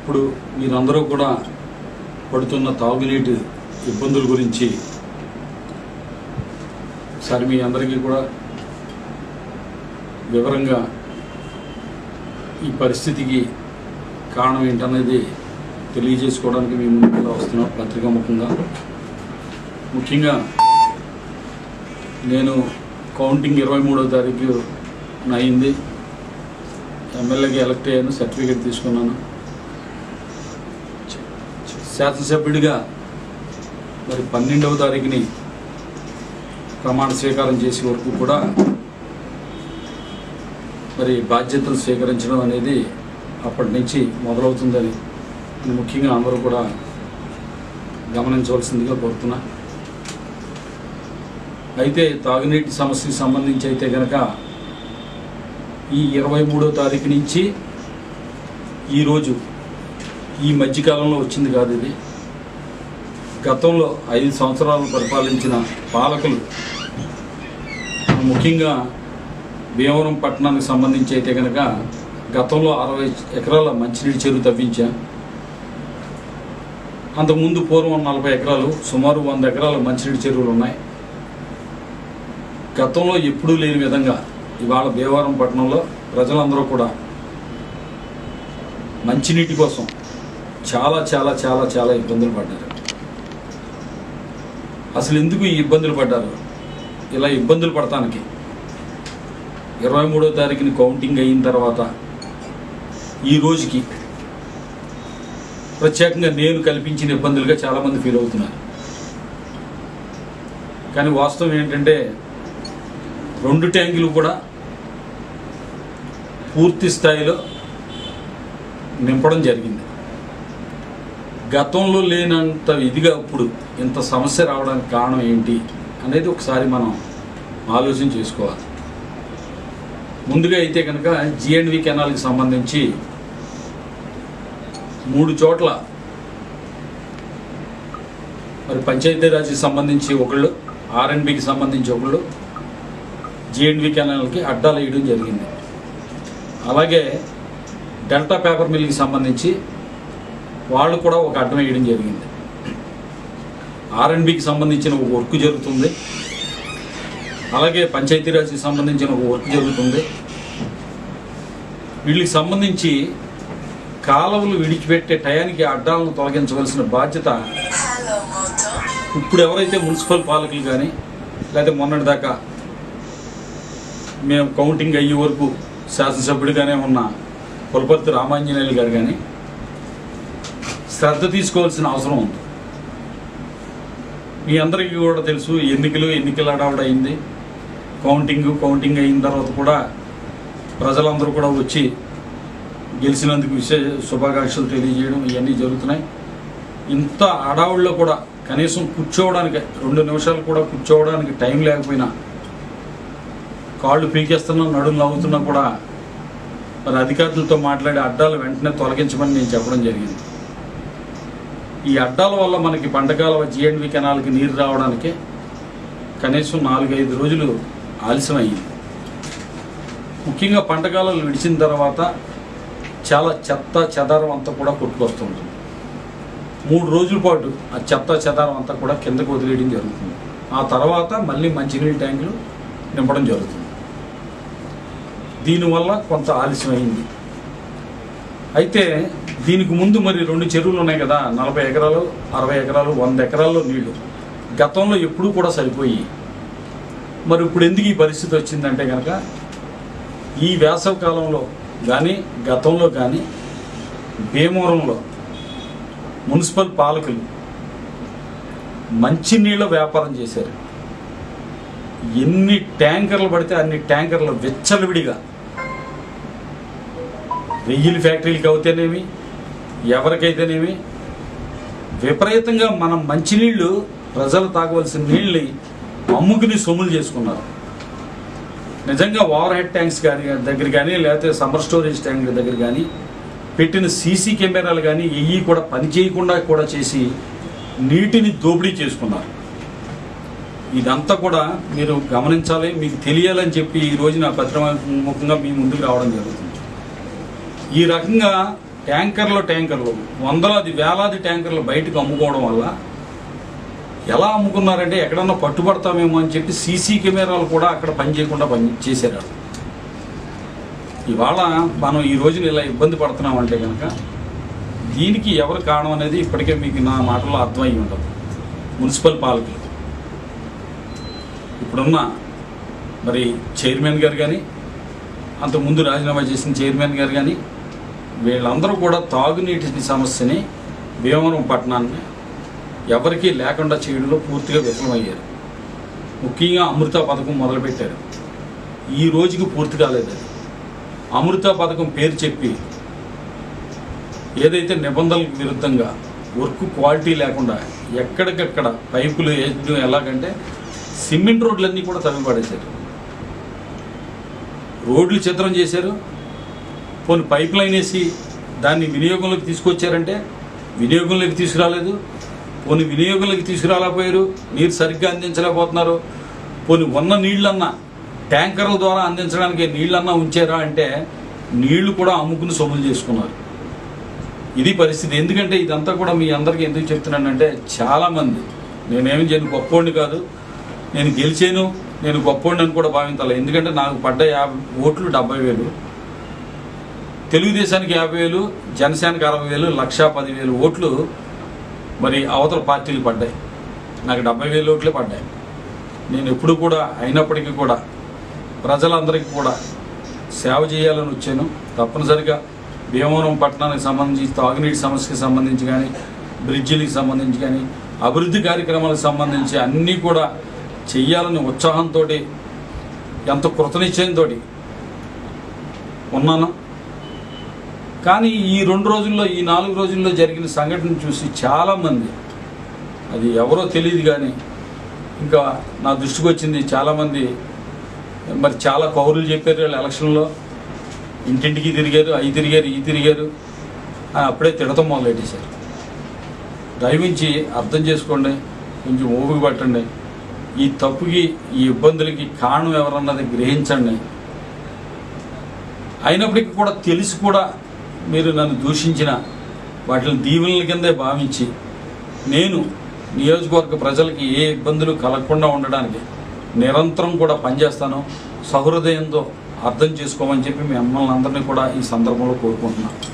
ఇప్పుడు మీరందరూ కూడా పడుతున్న తాగునీటి ఇబ్బందుల గురించి సరే మీ అందరికీ కూడా వివరంగా ఈ పరిస్థితికి కారణం ఏంటనేది తెలియజేసుకోవడానికి మీ ముందుకు వస్తున్నాం పత్రికా ముఖంగా ముఖ్యంగా నేను కౌంటింగ్ ఇరవై మూడో తారీఖు అయింది ఎమ్మెల్యేకి ఎలక్ట్ అయ్యాను సర్టిఫికేట్ తీసుకున్నాను శాసనసభ్యుడిగా మరి పన్నెండవ తారీఖుని ప్రమాణ స్వీకారం చేసే వరకు కూడా మరి బాధ్యతలు స్వీకరించడం అనేది అప్పటి నుంచి మొదలవుతుందని ముఖ్యంగా అందరూ కూడా గమనించవలసిందిగా కోరుతున్నా అయితే తాగునీటి సమస్యకి సంబంధించి అయితే కనుక ఈ ఇరవై మూడో తారీఖు నుంచి ఈరోజు ఈ మధ్యకాలంలో వచ్చింది కాదు ఇది గతంలో ఐదు సంవత్సరాలు పరిపాలించిన పాలకులు ముఖ్యంగా భీమవరం పట్టణానికి సంబంధించి అయితే కనుక గతంలో అరవై ఎకరాల మంచినీటి చెరువు తవ్వించా అంతకుముందు పూర్వం నలభై ఎకరాలు సుమారు వంద ఎకరాల మంచినీటి చెరువులు ఉన్నాయి గతంలో ఎప్పుడూ లేని విధంగా ఇవాళ భీమవరం పట్టణంలో ప్రజలందరూ కూడా మంచినీటి కోసం చాలా చాలా చాలా చాలా ఇబ్బందులు పడ్డారు అసలు ఎందుకు ఈ ఇబ్బందులు పడ్డారు ఇలా ఇబ్బందులు పడటానికి ఇరవై మూడో తారీఖుని కౌంటింగ్ అయిన తర్వాత ఈ రోజుకి ప్రత్యేకంగా నేను కల్పించిన ఇబ్బందులుగా చాలామంది ఫీల్ అవుతున్నారు కానీ వాస్తవం ఏంటంటే రెండు ట్యాంకులు కూడా పూర్తి స్థాయిలో నింపడం జరిగింది గతంలో లేనంత ఇదిగా ఇప్పుడు ఇంత సమస్య రావడానికి కారణం ఏంటి అనేది ఒకసారి మనం ఆలోచన చేసుకోవాలి ముందుగా అయితే కనుక జిఎండ్వి కెనాల్కి సంబంధించి మూడు చోట్ల మరి పంచాయతీరాజ్కి సంబంధించి ఒకళ్ళు ఆర్ఎండ్బికి సంబంధించి ఒకళ్ళు జిఎండ్వి కెనాల్కి అడ్డాలు వేయడం జరిగింది అలాగే డెల్టా పేపర్ మిల్కి సంబంధించి వాళ్ళు కూడా ఒక అడ్డం వేయడం జరిగింది ఆర్ఎండ్బికి సంబంధించిన ఒక వర్క్ జరుగుతుంది అలాగే పంచాయతీరాజ్కి సంబంధించిన ఒక వర్క్ జరుగుతుంది వీళ్ళకి సంబంధించి కాలువలు విడిచిపెట్టే టయానికి అడ్డాలను తొలగించవలసిన బాధ్యత ఇప్పుడు ఎవరైతే మున్సిపల్ పాలకులు కానీ లేదా మొన్నటిదాకా మేము కౌంటింగ్ అయ్యే వరకు శాసనసభ్యుడిగానే ఉన్న పులపర్తి రామాంజనేయులు గారు కానీ శ్రద్ధ తీసుకోవాల్సిన అవసరం ఉంది మీ అందరికీ కూడా తెలుసు ఎన్నికలు ఎన్నికలు అడవడ అయింది కౌంటింగ్ కౌంటింగ్ అయిన తర్వాత కూడా ప్రజలందరూ కూడా వచ్చి గెలిచినందుకు విశేష శుభాకాంక్షలు తెలియజేయడం ఇవన్నీ జరుగుతున్నాయి ఇంత అడావుల్లో కూడా కనీసం కూర్చోవడానికి రెండు నిమిషాలు కూడా కూర్చోవడానికి టైం లేకపోయినా కాళ్ళు పీకేస్తున్నా నడుము నవ్వుతున్నా కూడా మరి అధికారులతో మాట్లాడి అడ్డాలు వెంటనే తొలగించమని నేను చెప్పడం జరిగింది ఈ అడ్డాల వల్ల మనకి పంటకాల జిఎండ్వి కెనాల్కి నీరు రావడానికి కనీసం నాలుగైదు రోజులు ఆలస్యం అయ్యింది ముఖ్యంగా పంటకాలాలు విడిచిన తర్వాత చాలా చెత్త చెదారం అంతా కూడా కొట్టుకొస్తుంటుంది మూడు రోజుల పాటు ఆ చెత్త చెదారం అంతా కూడా కిందకు వదిలేయడం జరుగుతుంది ఆ తర్వాత మళ్ళీ మంచినీళ్ళ ట్యాంకులు నింపడం జరుగుతుంది దీనివల్ల కొంత ఆలస్యం అయింది అయితే దీనికి ముందు మరి రెండు చెరువులు ఉన్నాయి కదా నలభై ఎకరాలు అరవై ఎకరాలు వంద ఎకరాల్లో నీళ్లు గతంలో ఎప్పుడూ కూడా సరిపోయి మరి ఇప్పుడు ఎందుకు ఈ పరిస్థితి వచ్చిందంటే కనుక ఈ వేసవ కాలంలో కానీ గతంలో కానీ భీమవరంలో మున్సిపల్ పాలకులు మంచినీళ్ళ వ్యాపారం చేశారు ఎన్ని ట్యాంకర్లు పడితే అన్ని ట్యాంకర్లు విచ్చలవిడిగా వెయ్యిల ఫ్యాక్టరీలకి అవుతేనేమి ఎవరికైతేనేమి విపరీతంగా మనం మంచినీళ్ళు ప్రజలు తాగవలసిన నీళ్ళని అమ్ముకుని సొమ్ములు చేసుకున్నారు నిజంగా ఓవర్ హెడ్ ట్యాంక్స్ కానీ దగ్గర కానీ లేకపోతే సమ్మర్ స్టోరేజ్ ట్యాంక్ దగ్గర కానీ పెట్టిన సీసీ కెమెరాలు కానీ ఎయ్యి కూడా పని చేయకుండా కూడా చేసి నీటిని దోపిడీ చేసుకున్నారు ఇదంతా కూడా మీరు గమనించాలి మీకు తెలియాలని చెప్పి ఈ రోజు నా పత్రిముఖంగా మీ ముందుకు రావడం జరుగుతుంది ఈ రకంగా ట్యాంకర్లు ట్యాంకర్లు వందలాది వేలాది ట్యాంకర్లు బయటకు అమ్ముకోవడం వల్ల ఎలా అమ్ముకున్నారంటే ఎక్కడన్నా పట్టుబడతామేమో అని చెప్పి సీసీ కెమెరాలు కూడా అక్కడ పని చేయకుండా పని చేశారు వాళ్ళు. ఇవాళ మనం ఈ రోజున ఇలా ఇబ్బంది పడుతున్నామంటే కనుక దీనికి ఎవరు కారణం అనేది ఇప్పటికే మీకు నా మాటల్లో అర్థమై ఉండదు మున్సిపల్ పాలకులు ఇప్పుడున్న మరి చైర్మన్ గారు కానీ అంతకుముందు రాజీనామా చేసిన చైర్మన్ గారు కానీ వీళ్ళందరూ కూడా తాగునీటి సమస్యని భీమవరం పట్టణాన్ని ఎవరికీ లేకుండా చేయడంలో పూర్తిగా విఫలమయ్యారు ముఖ్యంగా అమృత పథకం మొదలుపెట్టారు ఈ రోజుకి పూర్తి కాలేదు అది అమృత పథకం పేరు చెప్పి ఏదైతే నిబంధనలకు విరుద్ధంగా వర్క్ క్వాలిటీ లేకుండా ఎక్కడికక్కడ పైపులు వేయడం ఎలాగంటే సిమెంట్ రోడ్లన్నీ కూడా తవ్వి పడేశారు రోడ్లు చిత్రం చేశారు పోనీ పైప్ లైన్ వేసి దాన్ని వినియోగంలోకి తీసుకొచ్చారంటే వినియోగంలోకి తీసుకురాలేదు పోనీ వినియోగంలోకి తీసుకురాలేకపోయారు నీరు సరిగ్గా అందించలేకపోతున్నారు పోనీ ఉన్న నీళ్ళన్నా ట్యాంకర్ల ద్వారా అందించడానికి నీళ్ళన్నా ఉంచారా అంటే నీళ్లు కూడా అమ్ముకుని సొమ్ములు చేసుకున్నారు ఇది పరిస్థితి ఎందుకంటే ఇదంతా కూడా మీ అందరికీ ఎందుకు చెప్తున్నానంటే చాలామంది నేనేమి చేయను గొప్పోడిని కాదు నేను గెలిచాను నేను గొప్పోడిని అని కూడా భావించాలి ఎందుకంటే నాకు పడ్డ యాభై ఓట్లు డెబ్బై వేలు తెలుగుదేశానికి యాభై వేలు జనసేనకి అరవై వేలు లక్షా పదివేలు ఓట్లు మరి అవతల పార్టీలు పడ్డాయి నాకు డెబ్బై వేలు ఓట్లే పడ్డాయి నేను ఎప్పుడు కూడా అయినప్పటికీ కూడా ప్రజలందరికీ కూడా సేవ చేయాలని వచ్చాను తప్పనిసరిగా భీమవరం పట్టణానికి సంబంధించి తాగునీటి సమస్యకి సంబంధించి కానీ బ్రిడ్జిలకు సంబంధించి కానీ అభివృద్ధి కార్యక్రమాలకు సంబంధించి అన్నీ కూడా చెయ్యాలని ఉత్సాహంతో ఎంత కృతనిశ్చయంతో ఉన్నాను కానీ ఈ రెండు రోజుల్లో ఈ నాలుగు రోజుల్లో జరిగిన సంఘటన చూసి చాలామంది అది ఎవరో తెలియదు కానీ ఇంకా నా దృష్టికి వచ్చింది చాలామంది మరి చాలా కౌరులు చెప్పారు వాళ్ళు ఎలక్షన్లో ఇంటింటికి తిరిగారు అవి తిరిగారు ఈ తిరిగారు అని అప్పుడే తిడతం మొదలెట్టేశారు దయవించి అర్థం చేసుకోండి కొంచెం ఓపిక పట్టండి ఈ తప్పుకి ఈ ఇబ్బందులకి కారణం ఎవరన్నది గ్రహించండి అయినప్పటికీ కూడా తెలిసి కూడా మీరు నన్ను దూషించిన వాటిని దీవెనల కిందే భావించి నేను నియోజకవర్గ ప్రజలకి ఏ ఇబ్బందులు కలగకుండా ఉండడానికి నిరంతరం కూడా పనిచేస్తాను సహృదయంతో అర్థం చేసుకోమని చెప్పి మీ అమ్మల్ని అందరినీ కూడా ఈ సందర్భంలో కోరుకుంటున్నాను